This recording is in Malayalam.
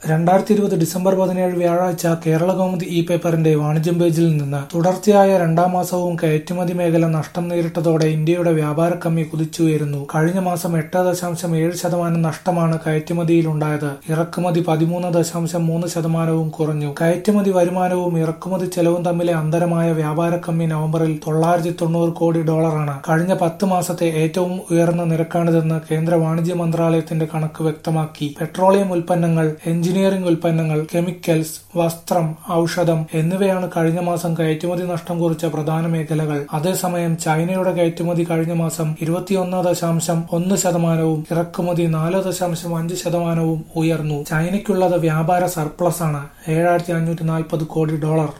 രണ്ടായിരത്തി ഇരുപത് ഡിസംബർ പതിനേഴ് വ്യാഴാഴ്ച കേരളകൗമുദി ഇ പേപ്പറിന്റെ വാണിജ്യം പേജിൽ നിന്ന് തുടർച്ചയായ രണ്ടാം മാസവും കയറ്റുമതി മേഖല നഷ്ടം നേരിട്ടതോടെ ഇന്ത്യയുടെ വ്യാപാര കമ്മി കുതിച്ചുയരുന്നു കഴിഞ്ഞ മാസം എട്ട് ദശാംശം ഏഴ് ശതമാനം നഷ്ടമാണ് കയറ്റുമതിയിലുണ്ടായത് ഇറക്കുമതി പതിമൂന്ന് ദശാംശം മൂന്ന് ശതമാനവും കുറഞ്ഞു കയറ്റുമതി വരുമാനവും ഇറക്കുമതി ചെലവും തമ്മിലെ അന്തരമായ വ്യാപാര കമ്മി നവംബറിൽ തൊള്ളായിരത്തി തൊണ്ണൂറ് കോടി ഡോളറാണ് കഴിഞ്ഞ പത്ത് മാസത്തെ ഏറ്റവും ഉയർന്ന നിരക്കാണിതെന്ന് കേന്ദ്ര വാണിജ്യ മന്ത്രാലയത്തിന്റെ കണക്ക് വ്യക്തമാക്കി പെട്രോളിയം ഉൽപ്പന്നങ്ങൾ എഞ്ചിനീയറിംഗ് ഉൽപ്പന്നങ്ങൾ കെമിക്കൽസ് വസ്ത്രം ഔഷധം എന്നിവയാണ് കഴിഞ്ഞ മാസം കയറ്റുമതി നഷ്ടം കുറിച്ച പ്രധാന മേഖലകൾ അതേസമയം ചൈനയുടെ കയറ്റുമതി കഴിഞ്ഞ മാസം ഇരുപത്തിയൊന്ന് ദശാംശം ഒന്ന് ശതമാനവും ഇറക്കുമതി നാല് ദശാംശം അഞ്ച് ശതമാനവും ഉയർന്നു ചൈനയ്ക്കുള്ളത് വ്യാപാര സർപ്ലസ് ആണ് ഏഴായിരത്തി അഞ്ഞൂറ്റി നാൽപ്പത് കോടി ഡോളർ